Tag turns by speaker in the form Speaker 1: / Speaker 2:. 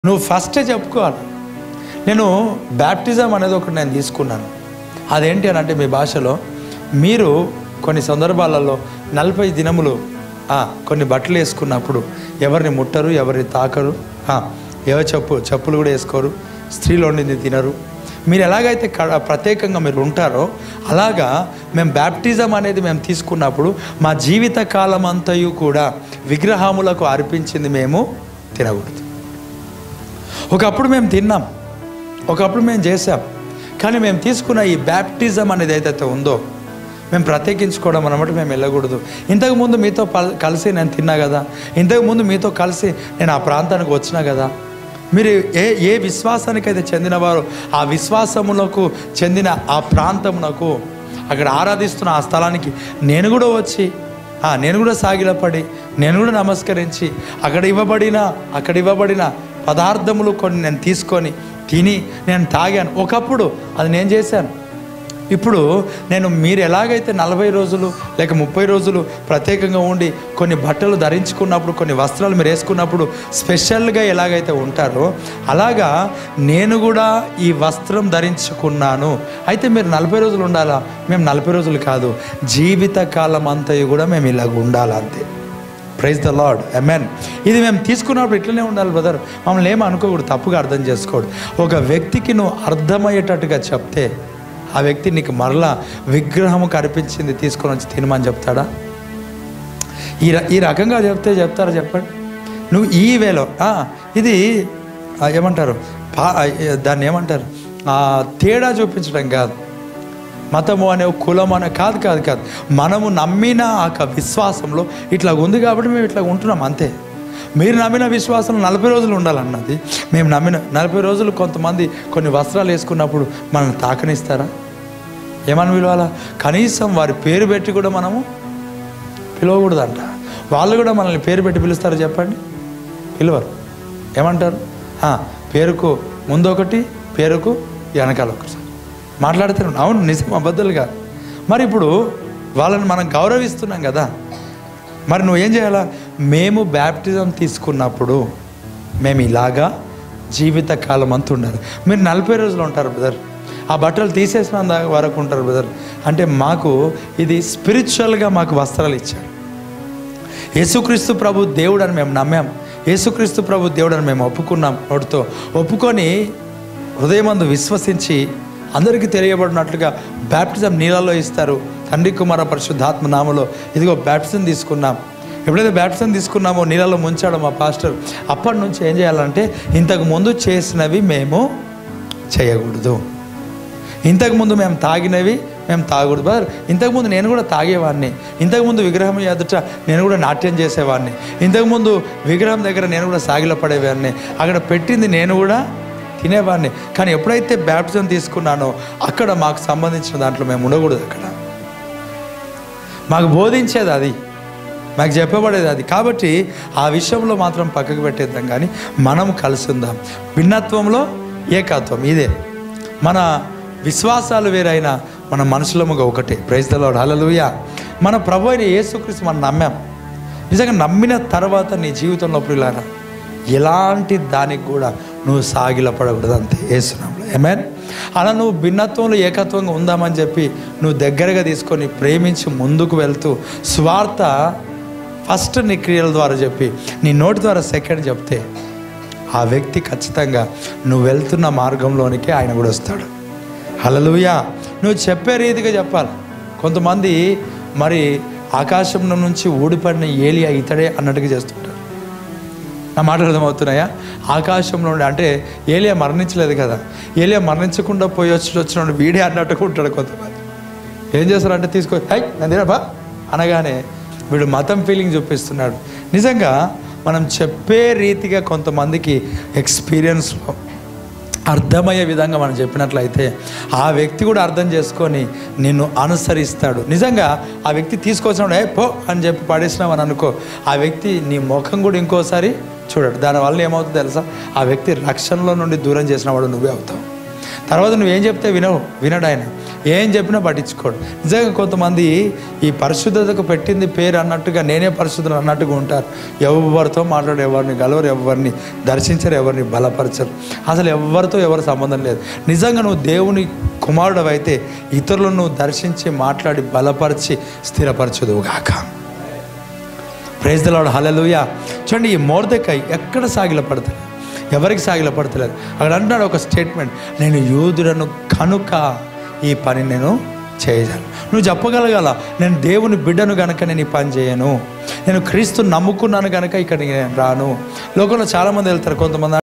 Speaker 1: నువ్వు ఫస్టే చెప్పుకోవాలి నేను బ్యాప్టిజం అనేది ఒకటి నేను తీసుకున్నాను అదేంటి అని అంటే మీ భాషలో మీరు కొన్ని సందర్భాలలో నలభై దినములు ఆ, కొన్ని బట్టలు వేసుకున్నప్పుడు ఎవరిని ముట్టరు ఎవరిని తాకరు ఆ, ఎవరి చెప్పు చెప్పులు కూడా వేసుకోరు స్త్రీలు వండింది తినరు మీరు ఎలాగైతే క- ప్రత్యేకంగా మీరు ఉంటారో అలాగా మేము బ్యాప్టిజం అనేది మేము తీసుకున్నప్పుడు మా జీవిత కాలం అంతయు కూడా విగ్రహములకు అర్పించింది మేము తినకూడదు ఒకప్పుడు మేము తిన్నాం ఒకప్పుడు మేము చేసాం కానీ మేము తీసుకున్న ఈ బ్యాప్టిజం అనేది ఏదైతే ఉందో మేము ప్రత్యేకించుకోవడం అనమాట మేము వెళ్ళకూడదు ఇంతకుముందు మీతో పల్- కలిసి నేను తిన్నా కదా ఇంతకుముందు మీతో కలిసి నేను ఆ ప్రాంతానికి వచ్చినా కదా మీరు ఏ ఏ విశ్వాసానికైతే చెందినవారో ఆ విశ్వాసములకు చెందిన ఆ ప్రాంతమునకు అక్కడ ఆరాధిస్తున్న ఆ స్థలానికి నేను కూడా వచ్చి ఆ, నేను కూడా సాగిలపడి నేను కూడా నమస్కరించి అక్కడ ఇవ్వబడిన అక్కడ ఇవ్వబడిన పదార్థములు కొన్ని నేను తీసుకొని తిని నేను తాగాను ఒకప్పుడు అది నేను చేశాను ఇప్పుడు నేను మీరు ఎలాగైతే నలభై రోజులు లేక ముప్పై రోజులు ప్రత్యేకంగా ఉండి కొన్ని బట్టలు ధరించుకున్నప్పుడు కొన్ని వస్త్రాలు మీరు వేసుకున్నప్పుడు స్పెషల్గా ఎలాగైతే ఉంటారో అలాగా నేను కూడా ఈ వస్త్రం ధరించుకున్నాను అయితే మీరు నలభై రోజులు ఉండాలా మేము నలభై రోజులు కాదు జీవిత కాలం అంతయు కూడా మేము ఇలాగ ఉండాలి అంతే ప్రైజ్ ద లాడ్ ఎమెన్ ఇది మేము తీసుకున్నప్పుడు ఇట్లనే ఉండాలి బ్రదర్ మమ్మల్ని ఏమీ అనుకోకూడదు తప్పుగా అర్థం చేసుకోడు ఒక వ్యక్తికి నువ్వు అర్థమయ్యేటట్టుగా చెప్తే ఆ వ్యక్తి నీకు మరలా విగ్రహము కనిపించింది తీసుకొని వచ్చి తినమని చెప్తాడా ఈ ర- ఈ రకంగా చెప్తే చెప్తారా చెప్పండి నువ్వు ఈ వేలో ఆ, ఇది ఆ, ఏమంటారు పా ఆ, దాన్ని ఏమంటారు ఆ, తేడా చూపించడం కాదు మతము అనే ఒక కులం అనే కాదు కాదు కాదు మనము నమ్మిన ఆ యొక్క విశ్వాసంలో ఇట్లా ఉంది కాబట్టి మేము ఇట్లా ఉంటున్నాం అంతే మీరు నమ్మిన విశ్వాసం నలభై రోజులు ఉండాలన్నది మేము నమ్మిన నలభై రోజులు కొంతమంది కొన్ని వస్త్రాలు వేసుకున్నప్పుడు మనల్ని తాకనిస్తారా ఏమని పిలవాలా కనీసం వారి పేరు పెట్టి కూడా మనము పిలవకూడదంట వాళ్ళు కూడా మనల్ని పేరు పెట్టి పిలుస్తారు చెప్పండి పిలవరు ఏమంటారు ఆ, పేరుకు ముందు ఒకటి పేరుకు వెనకాల ఒకటి మాట్లాడితే అవును నిజం అబద్ధాలు కాదు మరి ఇప్పుడు వాళ్ళని మనం గౌరవిస్తున్నాం కదా మరి నువ్వేం చేయాలా మేము బ్యాప్టిజం తీసుకున్నప్పుడు మేము ఇలాగా జీవిత కాలం అంతా ఉండాలి మీరు నలభై రోజులు ఉంటారు బ్రదర్ ఆ బట్టలు తీసేసిన దా- వరకు ఉంటారు బ్రదర్ అంటే మాకు ఇది స్పిరిచువల్గా మాకు వస్త్రాలు ఇచ్చాడు యేసుక్రీస్తు ప్రభు దేవుడు అని మేము నమ్మాం యేసుక్రీస్తు ప్రభు దేవుడు అని మేము ఒప్పుకున్నాం నోటితో ఒప్పుకొని హృదయమందు విశ్వసించి అందరికీ తెలియబడినట్లుగా బ్యాప్టిజం నీళ్ళలో ఇస్తారు తండ్రి కుమార పరిశుద్ధాత్మ నామలో ఇదిగో బ్యాప్టిజం తీసుకున్నాం ఎప్పుడైతే బ్యాప్టిజం తీసుకున్నామో నీళ్ళలో ముంచాడో మా పాస్టర్ అప్పటి నుంచి ఏం చేయాలంటే ఇంతకు ముందు చేసినవి మేము చేయకూడదు ఇంతకుముందు మేము తాగినవి మేము తాగకూడదు బ్రదర్ ఇంతకుముందు నేను కూడా తాగేవాడిని ఇంతకుముందు విగ్రహం ఎదుట నేను కూడా నాట్యం చేసేవాడిని ఇంతకుముందు విగ్రహం దగ్గర నేను కూడా సాగిల పడేవాడిని అక్కడ పెట్టింది నేను కూడా తినేవాడిని కానీ ఎప్పుడైతే బ్యాప్టిజం తీసుకున్నానో అక్కడ మాకు సంబంధించిన దాంట్లో మేము ఉండకూడదు అక్కడ మాకు బోధించేది అది మాకు చెప్పబడేది అది కాబట్టి ఆ విషయంలో మాత్రం పక్కకు పెట్టేద్దాం కానీ మనం కలిసి ఉందాం భిన్నత్వంలో ఏకత్వం ఇదే మన విశ్వాసాలు వేరైనా మన మనుషులముగా ఒకటే ప్రైజ్లో హలలుయ మన ప్రభు అయిన యేసుక్రీస్తు మనం నమ్మాం నిజంగా నమ్మిన తర్వాత నీ జీవితంలో ప్రియులారా ఎలాంటి దానికి కూడా నువ్వు సాగిలపడకూడదు అంతే ఏసునాంలో ఏమేన్ అలా నువ్వు భిన్నత్వంలో ఏకత్వంగా ఉందామని చెప్పి నువ్వు దగ్గరగా తీసుకొని ప్రేమించి ముందుకు వెళ్తూ స్వార్థ ఫస్ట్ నీ క్రియల ద్వారా చెప్పి నీ నోటి ద్వారా సెకండ్ చెప్తే ఆ వ్యక్తి ఖచ్చితంగా నువ్వు వెళ్తున్న మార్గంలోనికి ఆయన కూడా వస్తాడు హలలుయా నువ్వు చెప్పే రీతిగా చెప్పాలి కొంతమంది మరి ఆకాశం నుంచి ఊడిపడిన ఏలియా ఇతడే అన్నట్టుగా చేస్తుంటారు నా మాటలు అర్థమవుతున్నాయా ఆకాశంలో ఉండి అంటే ఏలియా మరణించలేదు కదా ఏలియా మరణించకుండా పోయి వచ్చి వచ్చిన వీడే అన్నట్టుగా ఉంటాడు కొంతమంది ఏం చేస్తారంటే తీసుకో హై నందిరాబా అనగానే వీడు మతం ఫీలింగ్ చూపిస్తున్నాడు నిజంగా మనం చెప్పే రీతిగా కొంతమందికి ఎక్స్పీరియన్స్లో అర్థమయ్యే విధంగా మనం చెప్పినట్లయితే ఆ వ్యక్తి కూడా అర్థం చేసుకొని నిన్ను అనుసరిస్తాడు నిజంగా ఆ వ్యక్తి తీసుకొచ్చినప్పుడు ఏ పో అని చెప్పి పడేసినావు అని అనుకో ఆ వ్యక్తి నీ ముఖం కూడా ఇంకోసారి చూడడు దానివల్ల ఏమవుతుందో తెలుసా ఆ వ్యక్తి రక్షణలో నుండి దూరం చేసిన వాడు నువ్వే అవుతావు తర్వాత నువ్వేం చెప్తే వినవు వినడు ఆయన ఏం చెప్పినా పట్టించుకోడు నిజంగా కొంతమంది ఈ పరిశుద్ధతకు పెట్టింది పేరు అన్నట్టుగా నేనే పరిశుద్ధులు అన్నట్టుగా ఉంటారు ఎవరితో మాట్లాడు ఎవరిని గలవరు ఎవరిని దర్శించరు ఎవరిని బలపరచరు అసలు ఎవరితో ఎవరు సంబంధం లేదు నిజంగా నువ్వు దేవుని కుమారుడు అయితే ఇతరులను నువ్వు దర్శించి మాట్లాడి బలపరిచి స్థిరపరచదువు గాక ప్రైజ్ దలాడు హలలుయ చూడండి ఈ మోర్దకాయ ఎక్కడ సాగిల పడతలేదు ఎవరికి సాగిల పడతలేదు అక్కడ అంటున్నాడు ఒక స్టేట్మెంట్ నేను యూదులను కనుక ఈ పని నేను చేయగలను నువ్వు చెప్పగలగాల నేను దేవుని బిడ్డను గనక నేను ఈ పని చేయను నేను క్రీస్తు నమ్ముకున్నాను గనక ఇక్కడికి నేను రాను లోకంలో చాలామంది వెళ్తారు కొంతమంది